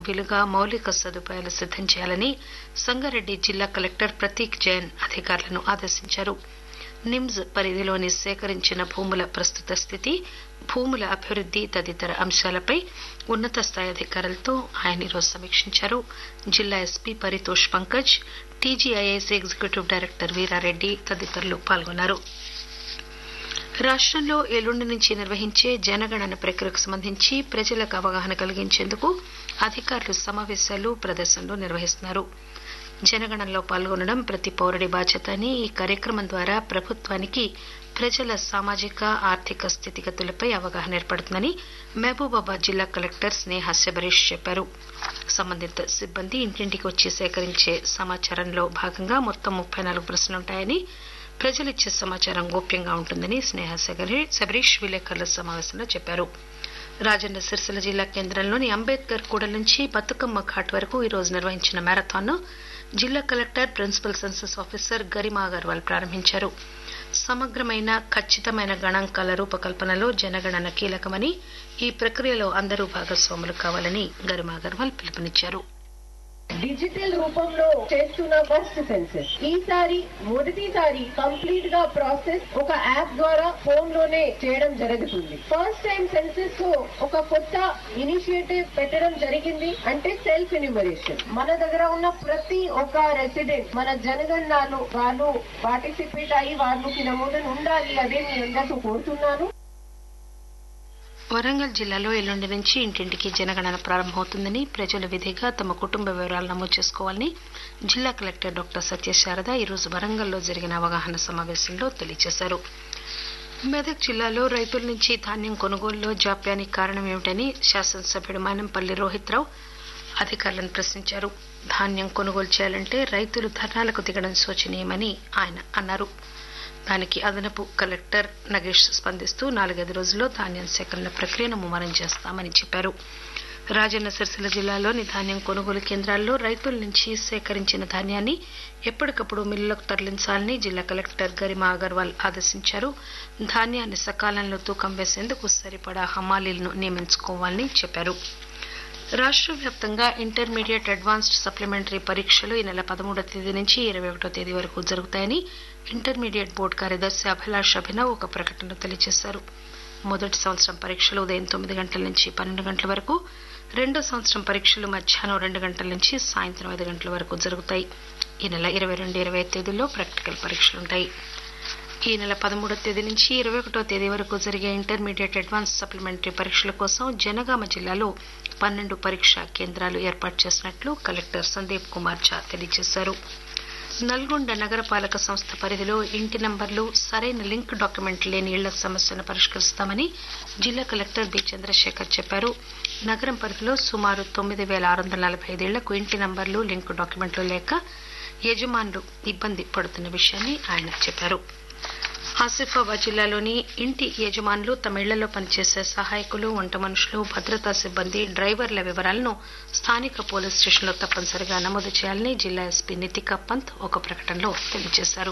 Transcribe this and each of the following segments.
వీలుగా మౌలిక సదుపాయాలు సిద్దం చేయాలని సంగారెడ్డి జిల్లా కలెక్టర్ ప్రతీక్ జైన్ అధికారులను ఆదేశించారు నిమ్స్ పరిధిలోని సేకరించిన భూముల ప్రస్తుత స్థితి భూముల అభివృద్ది తదితర అంశాలపై ఉన్నత స్థాయి అధికారులతో ఆయన ఈరోజు సమీక్షించారు జిల్లా SP Paritosh Pankaj TGIS executive director Veerareddy తదితరులు పాల్గొన్నారు రాష్టంలో ఎల్లుండి నుంచి నిర్వహించే జనగణన ప్రక్రియకు సంబంధించి ప్రజలకు అవగాహన కలిగించేందుకు అధికారులు సమావేశాలు ప్రదర్శనలు నిర్వహిస్తున్నారు జనగణనలో పాల్గొనడం ప్రతి పౌరుడి బాధ్యత అని ఈ కార్యక్రమం ద్వారా ప్రభుత్వానికి ప్రజల సామాజిక ఆర్థిక స్థితిగతులపై అవగాహన ఏర్పడుతుందని మహబూబాబాద్ జిల్లా కలెక్టర్ స్నేహ శబరీష్ చెప్పారు సంబంధిత సిబ్బంది ఇంటింటికి వచ్చి సేకరించే సమాచారంలో భాగంగా మొత్తం ముప్పై నాలుగు ప్రశ్నలుంటాయని ప్రజలిచ్చే సమాచారం గోప్యంగా ఉంటుందని స్నేహ శబరీష్ విలేకరుల సమావేశంలో చెప్పారు రాజన్న సిరిసిల్ల జిల్లా కేంద్రంలోని అంబేద్కర్ కూడ నుంచి బతుకమ్మ ఘాట్ వరకు ఈ రోజు నిర్వహించిన మ్యారథాన్ ను జిల్లా collector principal census officer Garima Agarwal ప్రారంభించారు సమగ్రమైన ఖచ్చితమైన గణాంకాల రూపకల్పనలో జనగణన కీలకమని ఈ ప్రక్రియలో అందరూ భాగస్వాములు కావాలని గరిమా అగర్వాల్ పిలుపునిచ్చారు డిజిటల్ రూపంలో చేస్తున్న ఫస్ట్ సెన్సెస్ ఈసారి మొదటిసారి కంప్లీట్ గా ప్రాసెస్ ఒక యాప్ ద్వారా ఫోన్ లోనే చేయడం జరుగుతుంది ఫస్ట్ టైం సెన్సెస్ తో ఒక కొత్త ఇనిషియేటివ్ పెట్టడం జరిగింది అంటే సెల్ఫ్ ఎన్యూమరేషన్ మన దగ్గర ఉన్న ప్రతి ఒక్క రెసిడెంట్ మన జనగణనలో వాళ్ళు పార్టిసిపేట్ అయ్యి వాళ్ళకి నమోదన ఉండాలి అదే మీ అందరితో కోరుతున్నాను వరంగల్ జిల్లాలో ఎల్లుండి నుంచి ఇంటింటికి జనగణన ప్రారంభమవుతుందని ప్రజలు విధిగా తమ కుటుంబ వివరాలు నమోదు చేసుకోవాలని జిల్లా కలెక్టర్ డాక్టర్ సత్యశారద ఈరోజు వరంగల్లో జరిగిన అవగాహన సమావేశంలో తెలియజేశారు మెదక్ జిల్లాలో రైతుల నుంచి ధాన్యం కొనుగోలులో జాప్యానికి కారణం ఏమిటని శాసనసభ్యుడు మానంపల్లి రోహిత్ రావు అధికారులను ప్రశ్నించారు ధాన్యం కొనుగోలు చేయాలంటే రైతులు ధర్నాలకు దిగడం శోచనీయమని ఆయన అన్నారు దానికి అదనపు కలెక్టర్ నగేష్ స్పందిస్తూ నాలుగైదు రోజుల్లో ధాన్యం సేకరణ ప్రక్రియను ముమ్మరం చేస్తామని చెప్పారు రాజన్న సిరిసిల్ల జిల్లాలోని ధాన్యం కొనుగోలు కేంద్రాల్లో రైతుల నుంచి సేకరించిన ధాన్యాన్ని ఎప్పటికప్పుడు మిల్లులకు తరలించాలని జిల్లా కలెక్టర్ గరిమా అగర్వాల్ ఆదేశించారు ధాన్యాన్ని సకాలంలో తూకం వేసేందుకు సరిపడా హమాలీలను నియమించుకోవాలని చెప్పారు రాష్ట్ర వ్యాప్తంగా ఇంటర్మీడియట్ అడ్వాన్స్డ్ సప్లిమెంటరీ పరీక్షలు ఈ నెల పదమూడో తేదీ నుంచి ఇరవై ఒకటో తేదీ వరకు జరుగుతాయని ఇంటర్మీడియట్ బోర్డు కార్యదర్శి అభిలాష్ అభినవ్ ఒక ప్రకటనలో తెలియజేశారు మొదటి సంవత్సరం పరీక్షలు ఉదయం తొమ్మిది గంటల నుంచి పన్నెండు గంటల వరకు రెండో సంవత్సరం పరీక్షలు మధ్యాహ్నం రెండు గంటల నుంచి సాయంత్రం ఐదు గంటల వరకు జరుగుతాయి ఈ నెల ఇరవై రెండు ఇరవై ఐదు తేదీల్లో ప్రాక్టికల్ పరీక్షలుంటాయి ఈ నెల పదమూడో తేదీ నుంచి ఇరవై ఒకటో తేదీ వరకు జరిగే ఇంటర్మీడియట్ అడ్వాన్స్ సప్లిమెంటరీ పరీక్షల కోసం జనగామ జిల్లాలో పన్నెండు పరీక్షా కేంద్రాలు ఏర్పాటు చేసినట్లు కలెక్టర్ సందీప్ కుమార్ ఝా తెలియజేశారు నల్గొండ నగరపాలక సంస్థ పరిధిలో ఇంటి నంబర్లు సరైన లింక్ డాక్యుమెంట్ లేని ఇళ్ల సమస్యను పరిష్కరిస్తామని జిల్లా కలెక్టర్ బి చంద్రశేఖర్ చెప్పారు నగరం పరిధిలో సుమారు తొమ్మిది వేల ఆరు వందల నలభై ఐదేళ్లకు ఇంటి నంబర్లు లింక్ డాక్యుమెంట్లు లేక యజమానులు ఇబ్బంది పడుతున్న విషయాన్ని ఆయన చెప్పారు ఆసిఫాబాద్ జిల్లాలోని ఇంటి యజమానులు తమ ఇళ్లలో పనిచేసే సహాయకులు వంట మనుషులు భద్రతా సిబ్బంది డ్రైవర్ల వివరాలను స్థానిక పోలీస్ స్టేషన్లో తప్పనిసరిగా నమోదు చేయాలని జిల్లా ఎస్పీ నితికా పంత్ ఒక ప్రకటనలో తెలియజేశారు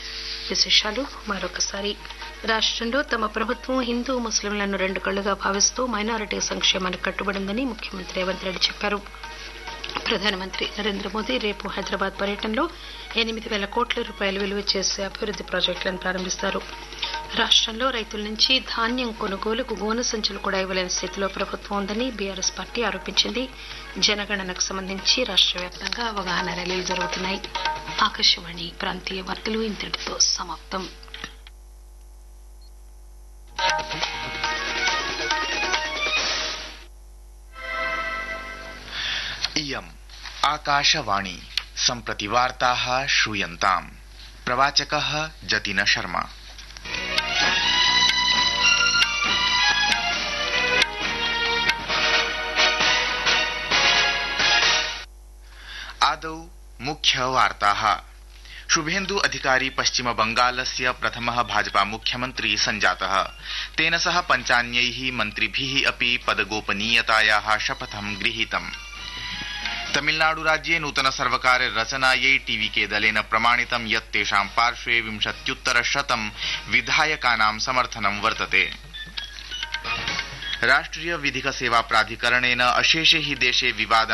విశేషాలు మరొకసారి రాష్ట్రంలో తమ ప్రభుత్వం హిందూ ముస్లింలను రెండు కళ్లుగా భావిస్తూ మైనారిటీ సంక్షేమానికి కట్టుబడిందని ముఖ్యమంత్రి రేవంత్ రెడ్డి చెప్పారు ప్రధానమంత్రి నరేంద్ర మోదీ రేపు హైదరాబాద్ పర్యటనలో ఎనిమిది వేల కోట్ల రూపాయలు విలువ చేసే అభివృద్ది ప్రాజెక్టులను ప్రారంభిస్తారు రాష్ట్రంలో రైతుల నుంచి ధాన్యం కొనుగోలుకు గోనె సంచులు కూడా ఇవ్వలేని స్థితిలో ప్రభుత్వం ఉందని బీఆర్ఎస్ పార్టీ ఆరోపించింది జనగణనకు సంబంధించి రాష్ట్ర వ్యాప్తంగా అవగాహన ర్యాలీలు జరుగుతున్నాయి ఆకాశవాణి ప్రాంతీయ వార్తలు ఇంతటితో సమాప్తం इयम् आकाशवाणी सम्प्रति वार्ताः श्रूयन्ताम् प्रवाचकः जतिन शर्मा आदौ मुख्यवार्ताः शुभेन्दु अधिकारी पश्चिम बंगालस्य प्रथमः भाजपा मुख्यमन्त्री सञ्जातः तेन सह पञ्चान्यैः मन्त्रिभिः अपि पदगोपनीयतायाः शपथं गृहीतम् तमिलनाडु राज्ये नूतन सर्वकार रचनायै टीवीके दलेन प्रमाणितं यत् तेषां पार्श्वे विंशत्युत्तर शतं विधायकानां समर्थनं वर्तते राष्ट्रिय विधिक सेवा प्राधिकरणेन अशेषे हि देशे विवादा